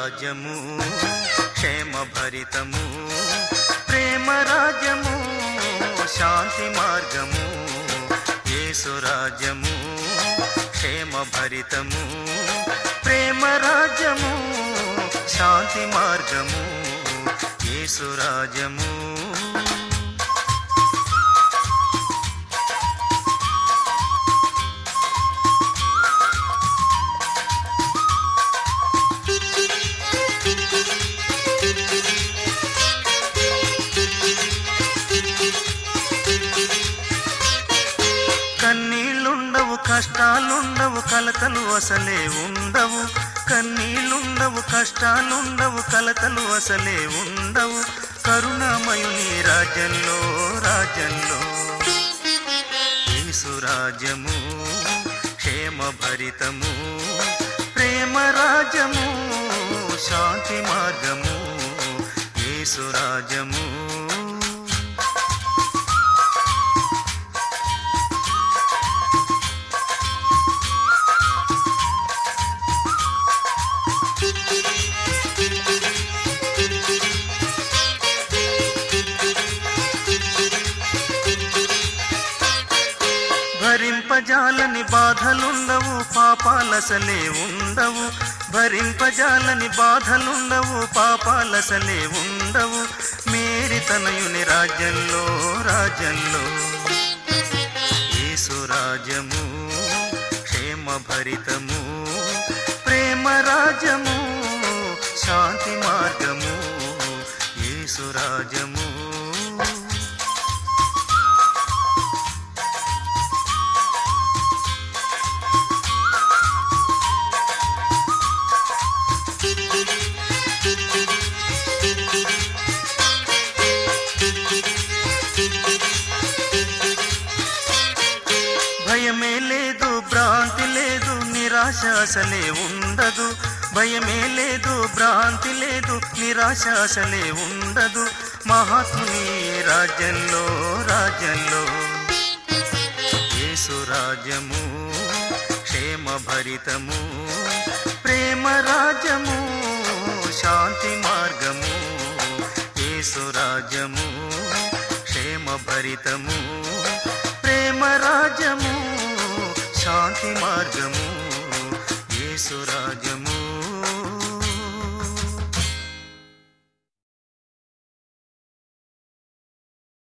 యేసురాజ్యము క్షేమ భరితము ప్రేమ రాజ్యము శాంతి మార్గము యేసురాజ్యము క్షేమ భరితము ప్రేమ రాజ్యము శాంతి మార్గము యేసురాజ్యము కన్నీళ్ళుండవు కష్టాలుండవు కలతలు అసలే ఉండవు కన్నీళ్ళుండవు కష్టాలుండవు కలతలు అసలే ఉండవు కరుణామయుని రాజ్యంలో రాజ్యంలో యేసురాజ్యము క్షేమ భరితము ప్రేమ రాజ్యము శాంతి మార్గము యేసురాజ్యము భరింపజాలని బాధలుండవు పాపాలసలే ఉండవు భరింపజాలని బాధలుండవు పాపాలసలే ఉండవు మేరి తనయుని రాజ్యంలో రాజ్యంలో యేసురాజ్యము క్షేమ భరితము ప్రేమ రాజ్యము శాంతి మార్గము యేసురాజ్యము భయమే లేదు భ్రాంతి లేదు నిరాశ అసలే ఉండదు భయమే లేదు భ్రాంతి లేదు నిరాశ అసలే ఉండదు మహాత్ముని రాజ్యంలో రాజ్యంలో యేసు రాజ్యము క్షేమ భరితము ప్రేమ రాజ్యము శాంతి మార్గము యేసు రాజ్యము క్షేమ భరితము ప్రేమ రాజ్యము శాంతి మార్గము యేసు రాజ్యము